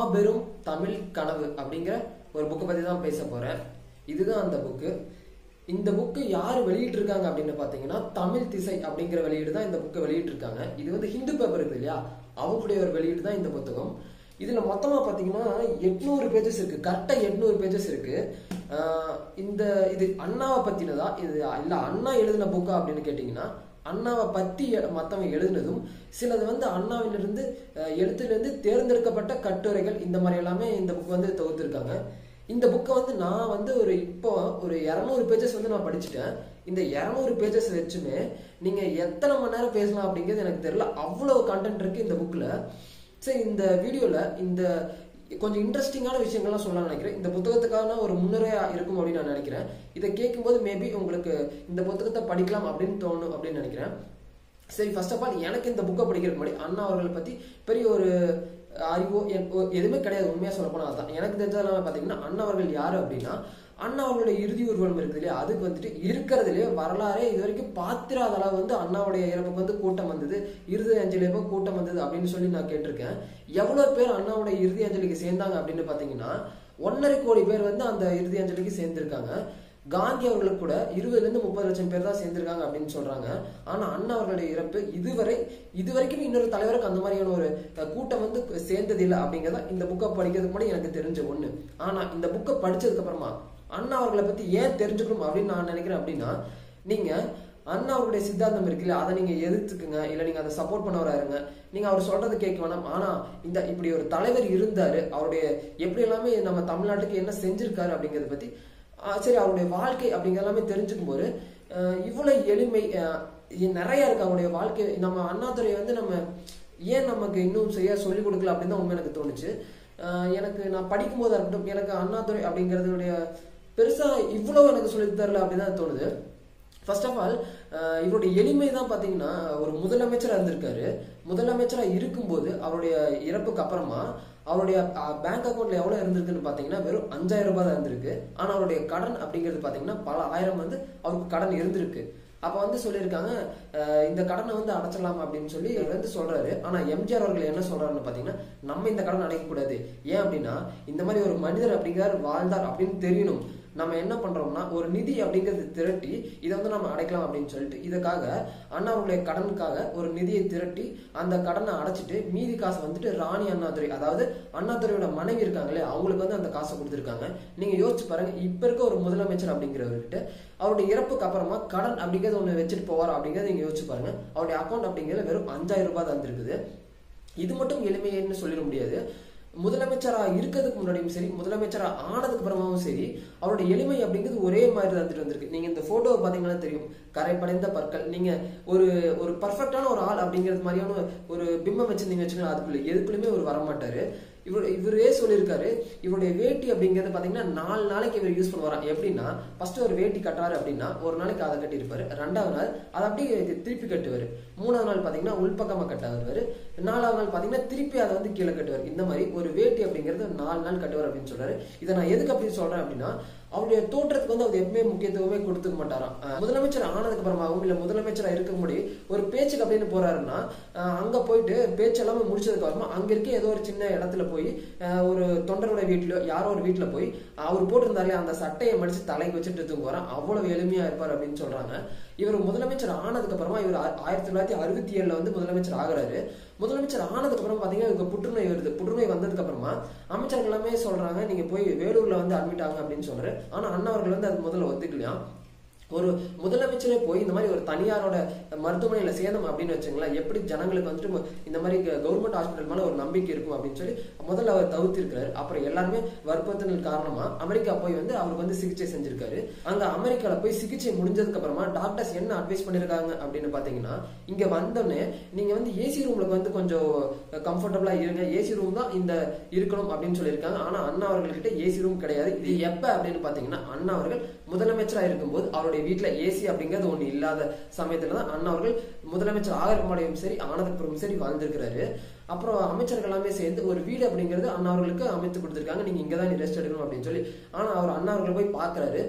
மாபெரும் தமிழ் கனவு அப்படிங்கிற ஒரு புக்கை பத்தி தான் பேச போறேன் இதுதான் அந்த புக்கு இந்த புக்கு யார் வெளியிட்டு இருக்காங்க அப்படின்னு பாத்தீங்கன்னா தமிழ் திசை அப்படிங்கிற வெளியீடு தான் இந்த புக்கை வெளியிட்டு இருக்காங்க இது வந்து ஹிந்து பேப்பர் இருக்கு இல்லையா அவங்களுடைய ஒரு வெளியீடு தான் இந்த புத்தகம் இதுல மொத்தமா பாத்தீங்கன்னா எட்நூறு பேஜஸ் இருக்கு கரெக்டா எட்நூறு பேஜஸ் இருக்கு ஆஹ் இந்த இது அண்ணாவை பத்தினதா இது இல்ல அண்ணா எழுதின புக்கா அப்படின்னு கேட்டீங்கன்னா அண்ணாவை பத்தி எ- மத்தவங்க எழுதினதும் சிலது வந்து அண்ணாவிலிருந்து அஹ், எழுத்திலிருந்து தேர்ந்தெடுக்கப்பட்ட கட்டுரைகள் இந்த மாதிரி எல்லாமே இந்த புக் வந்து தொகுத்திருக்காங்க இந்த புக்கை வந்து நான் வந்து ஒரு இப்போ ஒரு இரநூறு பேஜஸ் வந்து நான் படிச்சுட்டேன் இந்த இரநூறு பேஜஸ் வச்சுமே நீங்க எத்தனை மணி நேரம் பேசலாம் அப்படிங்கிறது எனக்கு தெரியல அவ்வளவு கண்டென்ட் இருக்கு இந்த புக்ல சரி இந்த வீடியோல இந்த கொஞ்சம் இன்ட்ரெஸ்டிங்கான விஷயங்கள்லாம் சொல்லலாம்னு நினைக்கிறேன் இந்த புத்தகத்துக்கான ஒரு முன்னுரையா இருக்கும் அப்படின்னு நான் நினைக்கிறேன் இதை கேட்கும்போது மேபி உங்களுக்கு இந்த புத்தகத்தை படிக்கலாம் அப்படின்னு தோணும் அப்படின்னு நினைக்கிறேன் சரி ஃபர்ஸ்ட் ஆஃப் ஆல் எனக்கு இந்த புக்கை படிக்கிறதுக்கு முன்னாடி அண்ணா அவர்களை பத்தி பெரிய ஒரு அறிவோ எ- ஒ- எதுவுமே கிடையாது உண்மையா சொல்ல போனா அதுதான் எனக்கு தெரிஞ்சதெல்லாம் பாத்தீங்கன்னா அண்ணா அவர்கள் யாரு அப்படின்னா அண்ணா அவர்களுடைய இறுதி ஊர்வலம் இருக்குது இல்லையா அதுக்கு வந்துட்டு இருக்கிறதுலயே வரலாறே இது வரைக்கும் பாத்திராத அளவு வந்து அண்ணாவுடைய இறப்புக்கு வந்து கூட்டம் வந்தது இறுதி அஞ்சலியப்போ கூட்டம் வந்தது அப்படின்னு சொல்லி நான் கேட்டிருக்கேன் எவ்வளவு பேர் அண்ணாவுடைய இறுதி அஞ்சலிக்கு சேர்ந்தாங்க அப்படின்னு பாத்தீங்கன்னா ஒன்னரை கோடி பேர் வந்து அந்த இறுதி அஞ்சலிக்கு சேர்ந்திருக்காங்க காந்தி அவர்களுக்கு கூட இருபதுல இருந்து முப்பது லட்சம் பேர் தான் சேர்ந்திருக்காங்க அப்படின்னு சொல்றாங்க ஆனா அண்ணா அவர்களுடைய இறப்பு இதுவரை இதுவரைக்கும் இன்னொரு தலைவருக்கு அந்த மாதிரியான ஒரு அஹ், கூட்டம் வந்து சேர்ந்தது இல்லை அப்படிங்கறத இந்த புக்கை படிக்கிறதுக்கு முன்னாடி எனக்கு தெரிஞ்ச ஒண்ணு ஆனா இந்த புக்கை படிச்சதுக்கு அப்புறமா அண்ணா அவர்களை பத்தி ஏன் தெரிஞ்சுக்கணும் அப்படின்னு நான் நினைக்கிறேன் அப்படின்னா நீங்க அண்ணா அவருடைய சித்தாந்தம் இருக்குல்ல அதை நீங்க எதிர்த்துக்குங்க இல்ல நீங்க அதை சப்போர்ட் பண்ணவரா இருங்க நீங்க அவர் சொல்றது கேட்க வேணாம் ஆனா இந்த இப்படி ஒரு தலைவர் இருந்தாரு அவருடைய எப்படி எல்லாமே நம்ம தமிழ்நாட்டுக்கு என்ன செஞ்சிருக்காரு அப்படிங்கறத பத்தி ஆஹ் சரி அவருடைய வாழ்க்கை அப்படிங்கிற எல்லாமே தெரிஞ்சுக்கும் போது ஆஹ் இவ்வளவு எளிமை ஆஹ் இ- நிறைய இருக்கு அவருடைய வாழ்க்கை நம்ம அண்ணாதுரை வந்து நம்ம ஏன் நமக்கு இன்னும் சரியா சொல்லிக் கொடுக்கல அப்படின்னு தான் உண்மை எனக்கு தோணுச்சு ஆஹ் எனக்கு நான் படிக்கும் போதா இருக்கட்டும் எனக்கு அண்ணாதுரை அப்படிங்கறதுடைய பெருசா இவ்வளவு எனக்கு சொல்லி தரல அப்படின்னு தான் தோணுது ஃபர்ஸ்ட் ஆஃப் ஆல் இவருடைய எளிமை தான் பாத்தீங்கன்னா ஒரு முதலமைச்சரா இருந்திருக்காரு முதலமைச்சரா இருக்கும்போது அவருடைய இறப்புக்கு அப்புறமா அவருடைய பேங்க் அக்கௌண்ட்ல எவ்வளவு இருந்திருக்குன்னு பாத்தீங்கன்னா வெறும் அஞ்சாயிரம் ரூபாய் தான் இருந்திருக்கு ஆனா அவருடைய கடன் அப்படிங்கிறது பாத்தீங்கன்னா பல ஆயிரம் வந்து அவருக்கு கடன் இருந்திருக்கு அப்ப வந்து சொல்லியிருக்காங்க அஹ், இந்த கடனை வந்து அடைச்சிடலாம் அப்படின்னு சொல்லி இவர் வந்து சொல்றாரு ஆனா எம்ஜிஆர் அவர்கள் என்ன சொல்றாருன்னு பாத்தீங்கன்னா நம்ம இந்த கடன் அடைக்க கூடாது ஏன் அப்படின்னா இந்த மாதிரி ஒரு மனிதர் அப்படிங்கிறார் வாழ்ந்தார் அப்படின்னு தெரியணும் நம்ம என்ன பண்றோம்னா ஒரு நிதி அப்படிங்கிறது திரட்டி இதை வந்து நம்ம அடைக்கலாம் அப்படின்னு சொல்லிட்டு இதுக்காக அண்ணா அவர்களுடைய கடனுக்காக ஒரு நிதியை திரட்டி அந்த கடனை அடைச்சிட்டு மீதி காசு வந்துட்டு ராணி அண்ணாதுரை அதாவது அண்ணாதுரையோட மனைவி இருக்காங்களே அவங்களுக்கு வந்து அந்த காசை கொடுத்துருக்காங்க நீங்க யோசிச்சு பாருங்க இப்ப இருக்க ஒரு முதலமைச்சர் அப்படிங்கிறவர்கிட்ட அவருடைய இறப்புக்கு அப்புறமா கடன் அப்படிங்கிறது ஒண்ணு வச்சுட்டு போவார் அப்படிங்கறத நீங்க யோசிச்சு பாருங்க அவருடைய அக்கௌண்ட் அப்படிங்கிறது வெறும் அஞ்சாயிரம் ரூபாய் தான் இருக்குது இது மட்டும் எளிமைன்னு சொல்லிட முடியாது முதலமைச்சரா இருக்கிறதுக்கு முன்னாடியும் சரி முதலமைச்சரா ஆனதுக்கு அப்புறமாவும் சரி அவருடைய எளிமை அப்படிங்கிறது ஒரே மாதிரி தான் இருந்துட்டு வந்திருக்கு நீங்க இந்த போட்டோவை பாத்தீங்கன்னா தெரியும் கரை படைந்த பற்கள் நீங்க ஒரு ஒரு பர்ஃபெக்டான ஒரு ஆள் அப்படிங்கிறது மாதிரியான ஒரு பிம்பம் வச்சிருந்தீங்க வச்சுக்கலாம் அதுக்குள்ள எதுக்குள்ளுமே ஒரு வரமாட்டாரு இவர் இவரே சொல்லியிருக்காரு இவருடைய வேட்டி அப்படிங்கிறது பாத்தீங்கன்னா நாலு நாளைக்கு இவர் யூஸ் பண்ணுவாராம் எப்படின்னா ஃபர்ஸ்ட் ஒரு வேட்டி கட்டுறாரு அப்படின்னா ஒரு நாளைக்கு அதை கட்டியிருப்பாரு ரெண்டாவது நாள் அதை அப்படியே திருப்பி கட்டுவார் மூணாவது நாள் பாத்தீங்கன்னா உள்பக்கமா கட்ட வருவாரு நாலாவது நாள் பாத்தீங்கன்னா திருப்பி அதை வந்து கீழே கட்டுவார் இந்த மாதிரி ஒரு வேட்டி அப்படிங்கிறது நாலு நாள் கட்டுவார் அப்படின்னு சொல்றாரு இதை நான் எதுக்கு அப்படி சொல்றேன் அப்படின்னா அவருடைய தோற்றத்துக்கு வந்து அவர் எப்பவுமே முக்கியத்துவமே கொடுத்துக்க மாட்டாராம் அஹ் முதலமைச்சர் ஆனதுக்கு அப்புறமாவும் இல்ல முதலமைச்சரா இருக்க முடி ஒரு பேச்சுக்கு அப்படின்னு போறாருன்னா அஹ் அங்க போயிட்டு பேச்சு எல்லாமே முடிச்சதுக்கு அப்புறமா அங்க இருக்க ஏதோ ஒரு சின்ன இடத்துல போய் அஹ் ஒரு தொண்டரோட வீட்லயோ யாரோ ஒரு வீட்டுல போய் அவர் போட்டிருந்தாலே அந்த சட்டையை மடிச்சு தலைக்கு வச்சுட்டு தூங்குவாராம் அவ்வளவு எளிமையா இருப்பார் அப்படின்னு சொல்றாங்க இவர் முதலமைச்சர் ஆனதுக்கு அப்புறமா இவர் ஆ- ஆயிரத்தி தொள்ளாயிரத்தி அறுபத்தி ஏழுல வந்து முதலமைச்சர் ஆகுறாரு முதலமைச்சர் ஆனதுக்கு அப்புறம் பாத்தீங்கன்னா இவருக்கு புற்றுநோய் வருது புற்றுநோய் வந்ததுக்கு அப்புறமா அமைச்சர்கள் எல்லாமே சொல்றாங்க நீங்க போய் வேலூர்ல வந்து அட்மிட் ஆகுங்க அப்படின்னு சொல்றாரு ஆனா அண்ணா அவர்கள் வந்து அது முதல்ல ஒத்துக்கலையாம் ஒரு முதலமைச்சரே போய் இந்த மாதிரி ஒரு தனியாரோட மருத்துவமனையில சேதம் அப்படின்னு வச்சுங்களேன் எப்படி ஜனங்களுக்கு வந்துட்டு இந்த மாதிரி கவர்மெண்ட் ஹாஸ்பிட்டல் மேல ஒரு நம்பிக்கை இருக்கும் அப்படின்னு சொல்லி முதல்ல அவர் தவிர்த்திருக்கிறாரு அப்புறம் எல்லாருமே வற்புறுத்தல் காரணமா அமெரிக்கா போய் வந்து அவருக்கு வந்து சிகிச்சை செஞ்சிருக்காரு அங்க அமெரிக்கால போய் சிகிச்சை முடிஞ்சதுக்கு அப்புறமா டாக்டர்ஸ் என்ன அட்வைஸ் பண்ணிருக்காங்க அப்படின்னு பாத்தீங்கன்னா இங்க வந்தோடனே நீங்க வந்து ஏசி ரூம்ல வந்து கொஞ்சம் கம்ஃபர்டபுளா இருங்க ஏசி ரூம் தான் இந்த இருக்கணும் அப்படின்னு சொல்லியிருக்காங்க ஆனா அண்ணா அவர்கள்கிட்ட ஏசி ரூம் கிடையாது இது எப்ப அப்படின்னு பாத்தீங்கன்னா அண்ணா அவர்கள் முதலமைச்சரா இருக்கும்போது அவருடைய வீட்டுல ஏசி அப்படிங்கிறது ஒண்ணு இல்லாத சமயத்துல தான் அண்ணா அவர்கள் முதலமைச்சர் ஆகிறமாடையும் சரி ஆனதுக்கு சரி வாழ்ந்திருக்கிறாரு அப்புறம் அமைச்சர்கள் எல்லாமே சேர்ந்து ஒரு வீடு அப்படிங்கிறது அண்ணா அவர்களுக்கு அமைத்து கொடுத்திருக்காங்க நீங்க இங்கதான் நீ ரெஸ்ட் எடுக்கணும் அப்படின்னு சொல்லி ஆனா அவர் அண்ணா அவர்கள் போய் பாக்குறாரு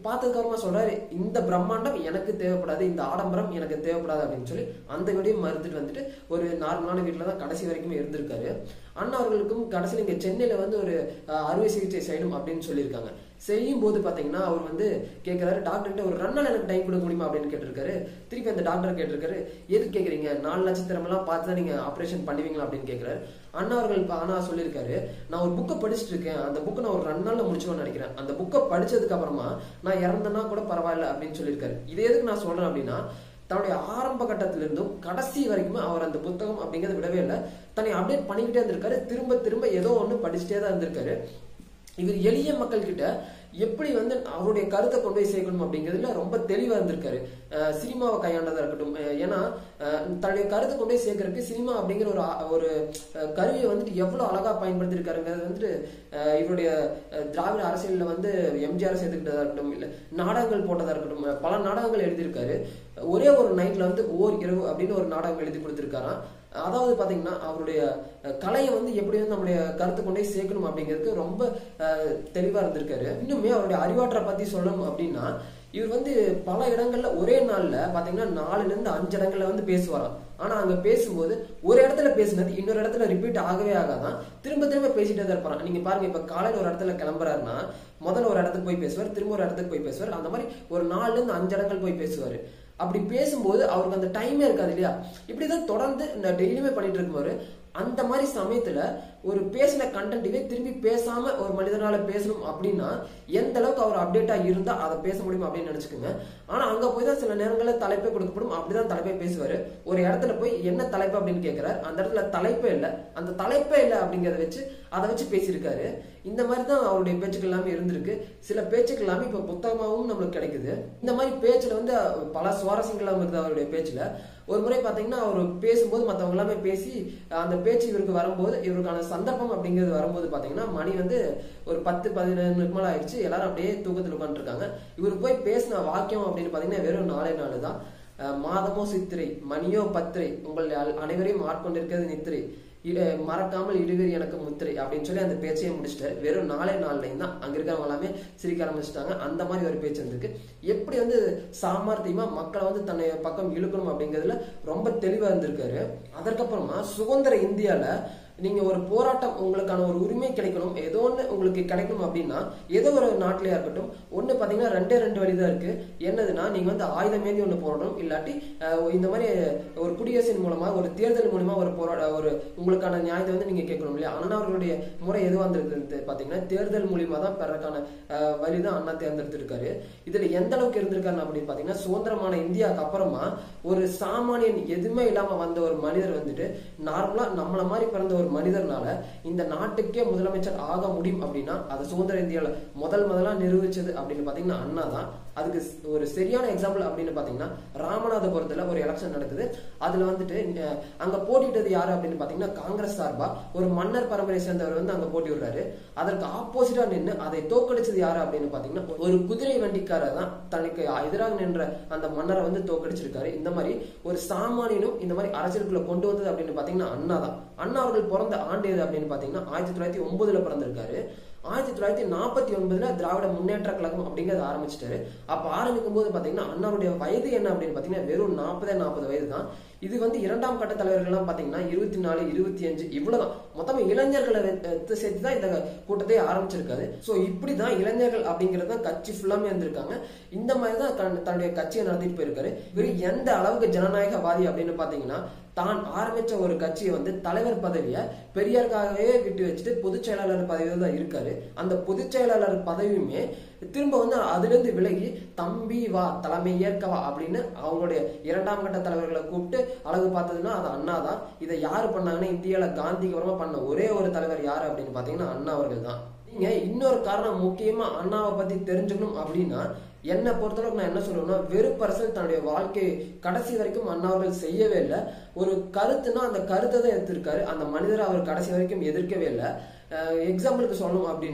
பார்த்ததுக்கு அப்புறமா சொல்றாரு இந்த பிரம்மாண்டம் எனக்கு தேவைப்படாது இந்த ஆடம்பரம் எனக்கு தேவைப்படாது அப்படின்னு சொல்லி அந்த வீடையும் மறுத்துட்டு வந்துட்டு ஒரு நார்மலான வீட்டில் தான் கடைசி வரைக்கும் இருந்திருக்காரு அண்ணா அவர்களுக்கும் கடைசியில் இங்கே சென்னையில் வந்து ஒரு அஹ், அறுவை சிகிச்சை செய்யணும் அப்படின்னு சொல்லியிருக்காங்க செய்யும் போது பார்த்தீங்கன்னா அவர் வந்து கேட்குறாரு டாக்டர்கிட்ட ஒரு ரெண்டு நாள் எனக்கு டைம் கொடுக்க முடியுமா அப்படின்னு கேட்டிருக்காரு திருப்பி அந்த டாக்டர் கேட்டிருக்காரு எது கேட்குறீங்க நாலு நட்சத்திரமெல்லாம் பார்த்து தான் நீங்கள் ஆப்ரேஷன் பண்ணுவீங்களா அப்படின்னு கேட்குறாரு அண்ணா அவர்கள் இப்ப ஆனா சொல்லியிருக்காரு நான் ஒரு புக்கை படிச்சுட்டு இருக்கேன் அந்த புக்கை நான் ஒரு ரெண்டு நாள்ல முடிச்சுவேன்னு நினைக்கிறேன் அந்த புக்கை படிச்சதுக்கு அப்புறமா நான் இறந்தேன்னா கூட பரவாயில்ல அப்படின்னு சொல்லியிருக்காரு இது எதுக்கு நான் சொல்றேன் அப்படின்னா தன்னுடைய ஆரம்ப கட்டத்திலிருந்தும் கடைசி வரைக்குமே அவர் அந்த புத்தகம் அப்படிங்கறத விடவே இல்லை தன்னை அப்டேட் பண்ணிக்கிட்டே இருந்திருக்காரு திரும்ப திரும்ப ஏதோ ஒன்று படிச்சுட்டே தான் இருந்திருக்காரு இவர் எளிய மக்கள் கிட்ட எப்படி வந்து அவருடைய கருத்தை கொண்டு போய் சேர்க்கணும் அப்படிங்கிறதுல ரொம்ப தெளிவா இருந்திருக்காரு அஹ் சினிமாவை கையாண்டதா இருக்கட்டும் அஹ் ஏன்னா அஹ் தன்னுடைய கருத்தை கொண்டு போய் சேர்க்கறதுக்கு சினிமா அப்படிங்கிற ஒரு ஆ- ஒரு அஹ் கருவியை வந்துட்டு எவ்வளவு அழகா பயன்படுத்தியிருக்காருங்கிறது வந்துட்டு அஹ் இவருடைய அஹ் திராவிட அரசியல்ல வந்து எம்ஜிஆர் சேர்த்துக்கிட்டதா இருக்கட்டும் இல்ல நாடகங்கள் போட்டதா இருக்கட்டும் அஹ் பல நாடகங்கள் எழுதியிருக்காரு ஒரே ஒரு நைட்ல வந்து ஓர் இரவு அப்படின்னு ஒரு நாடகம் எழுதி கொடுத்திருக்காராம் அதாவது பாத்தீங்கன்னா அவருடைய அஹ், கலையை வந்து எப்படி வந்து நம்மளுடைய கருத்து கொண்டே சேர்க்கணும் அப்படிங்கிறதுக்கு ரொம்ப அஹ், தெளிவா இருந்திருக்காரு இன்னுமே அவருடைய அறிவாற்றலை பத்தி சொல்லணும் அப்படின்னா இவர் வந்து பல இடங்கள்ல ஒரே நாள்ல பாத்தீங்கன்னா நாலுல இருந்து அஞ்சு இடங்கள்ல வந்து பேசுவாராம் ஆனா அங்க பேசும்போது ஒரு இடத்துல பேசுனது இன்னொரு இடத்துல ரிப்பீட் ஆகவே ஆகாதான் திரும்ப திரும்ப பேசிட்டே தான் இருப்பாராம் நீங்க பாருங்க இப்ப காலையில ஒரு இடத்துல கிளம்புறாருன்னா முதல்ல ஒரு இடத்துக்கு போய் பேசுவார் திரும்ப ஒரு இடத்துக்கு போய் பேசுவார் அந்த மாதிரி ஒரு நாலுல இருந்து அஞ்சு இடங்கள் போய் பேசுவாரு அப்படி பேசும்போது அவருக்கு அந்த டைமே இருக்காது இல்லையா இப்படிதான் தொடர்ந்து நான் டெய்லியுமே பண்ணிட்டு இருக்கும்போது அந்த மாதிரி சமயத்துல ஒரு பேசின கண்டென்ட்டுவே திரும்பி பேசாம ஒரு மனிதனால பேசணும் அப்படின்னா எந்த அளவுக்கு அவர் அப்டேட்டா இருந்தா அதை பேச முடியும் அப்படின்னு நினைச்சுக்கோங்க ஆனா அங்க போய் தான் சில நேரங்களில் தலைப்பே கொடுக்கப்படும் அப்படிதான் தலைப்பே பேசுவாரு ஒரு இடத்துல போய் என்ன தலைப்பு அப்படின்னு கேட்கிறார் அந்த இடத்துல தலைப்பே இல்லை அந்த தலைப்பே இல்லை அப்படிங்கறத வச்சு அதை வச்சு பேசியிருக்காரு இந்த மாதிரி தான் அவருடைய பேச்சுக்கள் எல்லாமே இருந்திருக்கு சில பேச்சுக்கள் எல்லாமே இப்ப புத்தகமாகவும் நம்மளுக்கு கிடைக்குது இந்த மாதிரி பேச்சுல வந்து பல சுவாரஸ்யங்கள் இருக்குது அவருடைய பேச்சுல ஒரு முறை பாத்தீங்கன்னா அவர் பேசும்போது மத்தவங்க எல்லாமே பேசி அந்த பேச்சு இவருக்கு வரும்போது இவருக்கான சந்தர்ப்பம் அப்படிங்கிறது வரும்போது பாத்தீங்கன்னா மணி வந்து ஒரு பத்து பதினொன்றுக்கு மேல ஆயிடுச்சு எல்லாரும் அப்படியே தூக்கத்தில் உட்காந்துருக்காங்க இவர் போய் பேசின வாக்கியம் அப்படின்னு பாத்தீங்கன்னா வெறும் நாலே நாலு தான் அஹ் மாதமோ சித்திரை மணியோ பத்திரை உங்கள் அல்- அனைவரையும் ஆட்கொண்டிருக்கிறது நித்திரை இட- மறக்காமல் இடுவீர் எனக்கு முத்திரை அப்படின்னு சொல்லி அந்த பேச்சையே முடிச்சிட்டாரு வெறும் நாலே நாள்லையும் தான் அங்க இருக்கிறவங்க எல்லாமே சிரிக்க ஆரம்பிச்சிட்டாங்க அந்த மாதிரி ஒரு பேச்சு வந்திருக்கு எப்படி வந்து சாமர்த்தியமா மக்களை வந்து தன்னை பக்கம் இழுக்கணும் அப்படிங்கிறதுல ரொம்ப தெளிவா இருந்திருக்காரு அதற்கப்புறமா சுதந்திர இந்தியால நீங்க ஒரு போராட்டம் உங்களுக்கான ஒரு உரிமை கிடைக்கணும் ஏதோ ஒன்று உங்களுக்கு கிடைக்கணும் அப்படின்னா ஏதோ ஒரு நாட்டிலயா இருக்கட்டும் ஒண்ணு பாத்தீங்கன்னா ரெண்டே ரெண்டு வழி தான் இருக்கு என்னதுன்னா நீங்க வந்து ஆயுதம் ஏந்தி ஒண்ணு போராடணும் இல்லாட்டி அஹ், இந்த மாதிரி ஒரு குடியரசின் மூலமா ஒரு தேர்தல் மூலமா ஒரு போராட ஒரு உங்களுக்கான நியாயத்தை வந்து நீங்க கேட்கணும் இல்லையா அண்ணா அவர்களுடைய முறை எதுவா இருந்திருக்கு பாத்தீங்கன்னா தேர்தல் மூலியமா தான் பெறக்கான அஹ், வழி தான் அண்ணா தேர்ந்தெடுத்திருக்காரு இதுல எந்த அளவுக்கு இருந்திருக்காரு அப்படின்னு பாத்தீங்கன்னா சுதந்திரமான இந்தியாவுக்கு அப்புறமா ஒரு சாமானியன் எதுவுமே இல்லாம வந்த ஒரு மனிதர் வந்துட்டு நார்மலா நம்மள மாதிரி பிறந்த ஒரு மனிதர்னால இந்த நாட்டுக்கே முதலமைச்சர் ஆக முடியும் அப்படின்னா அது சுதந்திர இந்தியால முதல் முதலா நிரூபிச்சது அப்படின்னு பாத்தீங்கன்னா அண்ணா தான் அதுக்கு ஸ்- ஒரு சரியான எக்ஸாம்பிள் அப்படின்னு பாத்தீங்கன்னா ராமநாதபுரத்துல ஒரு எலெக்ஷன் நடக்குது அதுல வந்துட்டு அஹ், அங்க போட்டியிட்டது யாரு அப்படின்னு பாத்தீங்கன்னா காங்கிரஸ் சார்பா ஒரு மன்னர் பரம்பரை சேர்ந்தவர் வந்து அங்க போட்டி விடுறாரு அதற்கு ஆப்போசிட்டா நின்னு அதை தோக்கடிச்சது யாரு அப்படின்னு பாத்தீங்கன்னா ஒரு குதிரை வண்டிக்காரர் தான் தனக்கு எதிராக நின்ற அந்த மன்னரை வந்து தோக்கடிச்சிருக்காரு இந்த மாதிரி ஒரு சாமானியனும் இந்த மாதிரி அரசியலுக்குள்ள கொண்டு வந்தது அப்படின்னு பாத்தீங்கன்னா அண்ணா தான் அண்ணா அவர்கள் பிறந்த ஆண்டு எது அப்படின்னு பாத்தீங்கன்னா ஆயிரத்தி தொள்ளாயிரத்தி ஒன்பதுல பிறந்திருக்காரு ஆயிரத்தி தொள்ளாயிரத்தி நாற்பத்தி ஒன்பதுல திராவிட முன்னேற்ற கழகம் அப்படிங்கறத ஆரம்பிச்சிட்டாரு அப்ப ஆரம்பிக்கும் போது பாத்தீங்கன்னா அண்ணாவுடைய வயது என்ன அப்படின்னு பாத்தீங்கன்னா வெறும் நாற்பதே நாற்பது வயது தான் இது வந்து இரண்டாம் கட்ட தலைவர்கள்லாம் பாத்தீங்கன்னா இருபத்தி நாலு இருபத்தி அஞ்சு இவ்வளவுதான் மொத்தமா இளைஞர்களை வெ- சேர்த்து தான் இந்த கூட்டத்தை ஆரம்பிச்சிருக்காரு சோ இப்படிதான் இளைஞர்கள் அப்படிங்கிறது தான் கட்சி ஃபுல்லாமே இருந்திருக்காங்க இந்த மாதிரி தான் தன்- தன்னுடைய கட்சியை நடத்திட்டு போயிருக்காரு இவர் எந்த அளவுக்கு ஜனநாயகவாதி அப்படின்னு பாத்தீங்கன்னா தான் ஆரம்பிச்ச ஒரு கட்சியை வந்து தலைவர் பதவியை பெரியாருக்காகவே விட்டு வச்சுட்டு பொதுச் செயலாளர் பதவியில தான் இருக்காரு அந்த பொதுச் செயலாளர் பதவியுமே திரும்ப வந்து அதுல இருந்து விலகி தம்பி வா தலைமை ஏற்கவா அப்படின்னு அவங்களுடைய இரண்டாம் கட்ட தலைவர்களை கூப்பிட்டு அழகு பார்த்ததுன்னா அது அண்ணா தான் இதை யாரு பண்ணாங்கன்னா இந்தியால காந்திக்கு அப்புறமா பண்ண ஒரே ஒரு தலைவர் யாரு அப்படின்னு பாத்தீங்கன்னா அண்ணா அவர்கள் தான் நீங்க இன்னொரு காரணம் முக்கியமா அண்ணாவை பத்தி தெரிஞ்சுக்கணும் அப்படின்னா என்னை பொறுத்தளவுக்கு நான் என்ன சொல்லுவேன்னா வெறுப்பரசல் தன்னுடைய வாழ்க்கை கடைசி வரைக்கும் அண்ணா அவர்கள் செய்யவே இல்லை ஒரு கருத்துனா அந்த கருத்தை தான் எடுத்திருக்காரு அந்த மனிதரை அவர் கடைசி வரைக்கும் எதிர்க்கவே இல்லை எக்ஸாம்பிளுக்கு சொல்லணும் அப்படின்னா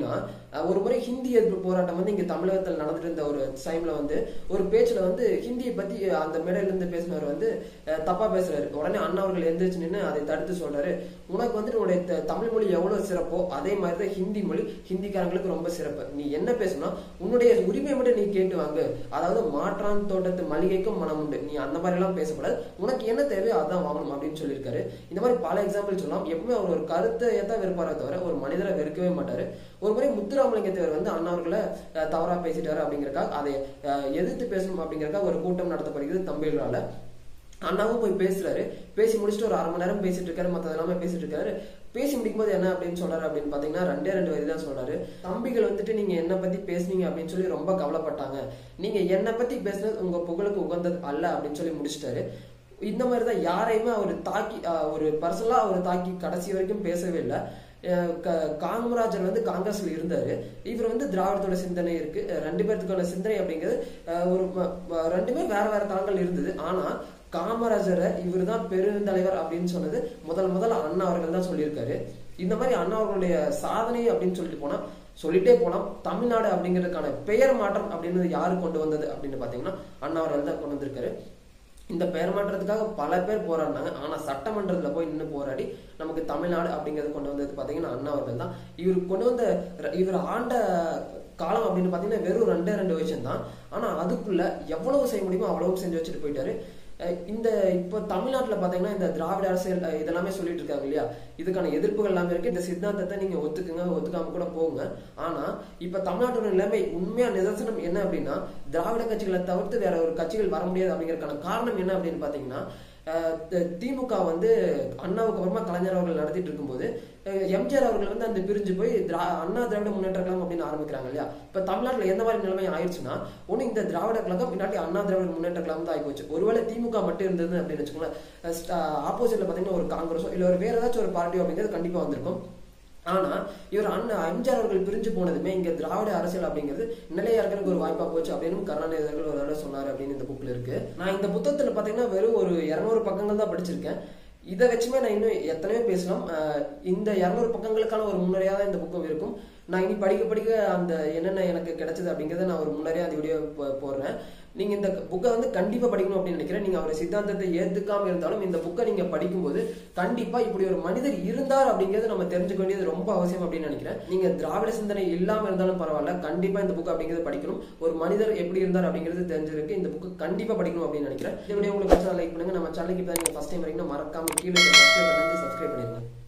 அஹ் ஒரு முறை ஹிந்தி எதிர்ப்பு போராட்டம் வந்து இங்க தமிழகத்தில் நடந்துட்டு இருந்த ஒரு டைம்ல வந்து ஒரு பேச்சுல வந்து ஹிந்தியை பத்தி அந்த மேடையில இருந்து பேசினவர் வந்து அஹ், தப்பா பேசுறாரு உடனே அண்ணா அவர்கள் எந்திரிச்சு நின்று அதை தடுத்து சொல்றாரு உனக்கு வந்துட்டு உன்னுடைய த- தமிழ் மொழி எவ்வளவு சிறப்போ அதே மாதிரி தான் ஹிந்தி மொழி ஹிந்திக்காரங்களுக்கு ரொம்ப சிறப்பு நீ என்ன பேசணும் உன்னுடைய உரிமை மட்டும் நீ கேட்டு வாங்கு அதாவது மாற்றான் தோட்டத்து மளிகைக்கும் மனம் உண்டு நீ அந்த மாதிரி எல்லாம் பேசக்கூடாது உனக்கு என்ன தேவையோ அதான் வாங்கணும் அப்படின்னு சொல்லியிருக்காரு இந்த மாதிரி பல எக்ஸாம்பிள் சொல்லலாம் எப்பவுமே அவர் ஒரு கருத்தை தான் வெறுப்பாரே தவிர ஒரு மனிதரை வெறுக்கவே மாட்டாரு ஒரு முறை முத்துராமலிங்க தேவர் வந்து அண்ணா அவர்களை அஹ், தவறா பேசிட்டாரு அப்படிங்கறக்காக அதை அஹ், எதிர்த்து பேசணும் அப்படிங்கறக்காக ஒரு கூட்டம் நடத்தப்படுகிறது தம்பிகளால அண்ணாவும் போய் பேசுறாரு பேசி முடிச்சுட்டு ஒரு அரை மணி நேரம் பேசிட்டு இருக்காரு மத்த எல்லாமே பேசிட்டு இருக்காரு பேசி முடிக்கும்போது என்ன அப்படின்னு சொல்றாரு அப்படின்னு பாத்தீங்கன்னா ரெண்டே ரெண்டு வரி தான் சொல்றாரு தம்பிகள் வந்துட்டு நீங்க என்ன பத்தி பேசுனீங்க அப்படின்னு சொல்லி ரொம்ப கவலைப்பட்டாங்க நீங்க என்ன பத்தி பேசுனது உங்க புகழுக்கு உகந்தது அல்ல அப்படின்னு சொல்லி முடிச்சிட்டாரு இந்த மாதிரி தான் யாரையுமே அவர் தாக்கி அஹ், ஒரு பர்சனலா அவர் தாக்கி கடைசி வரைக்கும் பேசவே இல்லை அஹ் க- காமராஜர் வந்து காங்கிரஸ்ல இருந்தாரு இவர் வந்து திராவிடத்தோட சிந்தனை இருக்கு அஹ் ரெண்டு பேர்த்துக்கான சிந்தனை அப்படிங்கிறது அஹ் ஒரு ம- ம- ரெண்டுமே வேற வேற தளங்கள் இருந்தது ஆனா காமராஜரை இவர் தான் பெருந்தலைவர் அப்படின்னு சொன்னது முதல் முதல்ல அண்ணா அவர்கள் தான் சொல்லியிருக்காரு இந்த மாதிரி அண்ணா அவர்களுடைய சாதனை அப்படின்னு சொல்லிட்டு போனா சொல்லிட்டே போலாம் தமிழ்நாடு அப்படிங்கிறதுக்கான பெயர் மாற்றம் அப்படின்றது யாரு கொண்டு வந்தது அப்படின்னு பாத்தீங்கன்னா அண்ணா அவர்கள் தான் கொண்டு வந்திருக்காரு இந்த பெயர் மாற்றத்துக்காக பல பேர் போராடினாங்க ஆனா சட்டமன்றத்துல போய் நின்று போராடி நமக்கு தமிழ்நாடு அப்படிங்கறது கொண்டு வந்தது பாத்தீங்கன்னா அண்ணா அவர்கள் தான் இவர் கொண்டு வந்த ர- இவர் ஆண்ட காலம் அப்படின்னு பாத்தீங்கன்னா வெறும் ரெண்டே ரெண்டு வருஷம் தான் ஆனா அதுக்குள்ள எவ்வளவு செய்ய முடியுமோ அவ்வளவு செஞ்சு வச்சுட்டு போயிட்டாரு அஹ் இந்த இப்போ தமிழ்நாட்டுல பாத்தீங்கன்னா இந்த திராவிட அரசியல் அஹ் இதெல்லாமே சொல்லிட்டு இருக்காங்க இல்லையா இதுக்கான எதிர்ப்புகள் எல்லாமே இருக்கு இந்த சித்தாந்தத்தை நீங்க ஒத்துக்குங்க ஒத்துக்காம கூட போங்க ஆனா இப்ப தமிழ்நாட்டோட நிலைமை உண்மையா நிதர்சனம் என்ன அப்படின்னா திராவிட கட்சிகளை தவிர்த்து வேற ஒரு கட்சிகள் வர முடியாது அப்படிங்கறதுக்கான காரணம் என்ன அப்படின்னு பாத்தீங்கன்னா அஹ் தி- திமுக வந்து அண்ணாவுக்கு அப்புறமா கலைஞர் அவர்கள் நடத்திட்டு இருக்கும்போது அஹ் எம்ஜிஆர் அவர்கள் வந்து அந்த பிரிஞ்சு போய் திரா அண்ணா திராவிட முன்னேற்ற கழகம் அப்படின்னு ஆரம்பிக்கிறாங்க இல்லையா இப்ப தமிழ்நாட்டுல எந்த மாதிரி நிலைமை ஆயிடுச்சுன்னா ஒண்ணு இந்த திராவிட கழகம் இல்லாட்டி அண்ணா திராவிட முன்னேற்ற கழகம் தான் ஆகிப்போச்சு ஒருவேளை திமுக மட்டும் இருந்தது அப்படின்னு வச்சுக்கோங்களேன் ஆப்போசிட்ல பாத்தீங்கன்னா ஒரு காங்கிரஸோ இல்ல ஒரு வேற ஏதாச்சும் ஒரு பார்ட்டியோ அப்படிங்கிறது கண்டிப்பா வந்திருக்கும் ஆனா இவர் அண்ணா எம்ஜிஆர் அவர்கள் பிரிஞ்சு போனதுமே இங்க திராவிட அரசியல் அப்படிங்கிறது நிலையார்களுக்கு ஒரு வாய்ப்பா போச்சு அப்படின்னு கருணாநிதி அவர்கள் ஒரு தடவை சொன்னாரு அப்படின்னு இந்த புக்ல இருக்கு நான் இந்த புத்தகத்துல பாத்தீங்கன்னா வெறும் ஒரு இருநூறு பக்கங்கள் தான் படிச்சிருக்கேன் இதை வச்சுமே நான் இன்னும் எத்தனையோ பேசலாம் அஹ் இந்த இருநூறு பக்கங்களுக்கான ஒரு முன்னரையா தான் இந்த புக்கம் இருக்கும் நான் இனி படிக்க படிக்க அந்த என்னென்ன எனக்கு கிடைச்சது அப்படிங்கறத நான் ஒரு முன்னரையா அந்த வீடியோ போடுறேன் நீங்க இந்த புக்கை வந்து கண்டிப்பா படிக்கணும் அப்படின்னு நினைக்கிறேன் நீங்க அவரை சித்தாந்தத்தை ஏத்துக்காம இருந்தாலும் இந்த புக்கை நீங்க படிக்கும்போது கண்டிப்பா இப்படி ஒரு மனிதர் இருந்தார் அப்படிங்கறது நம்ம தெரிஞ்சுக்க வேண்டியது ரொம்ப அவசியம் அப்படின்னு நினைக்கிறேன் நீங்க திராவிட சிந்தனை இல்லாம இருந்தாலும் பரவாயில்ல கண்டிப்பா இந்த புக் அப்படிங்கறது படிக்கணும் ஒரு மனிதர் எப்படி இருந்தார் அப்படிங்கிறது தெரிஞ்சிருக்கு இந்த புக்கு கண்டிப்பா படிக்கணும் அப்படின்னு நினைக்கிறேன் இந்த வீடியோ உங்களுக்கு லைக் பண்ணுங்க நம்ம சேனலுக்கு இப்போ நீங்க ஃபர்ஸ்ட் டைம் வரைக்கும் மறக்காம கீழே சப்ஸ்கிரைப் பண்ணி சப்ஸ்கிரைப் பண்ணிருங்க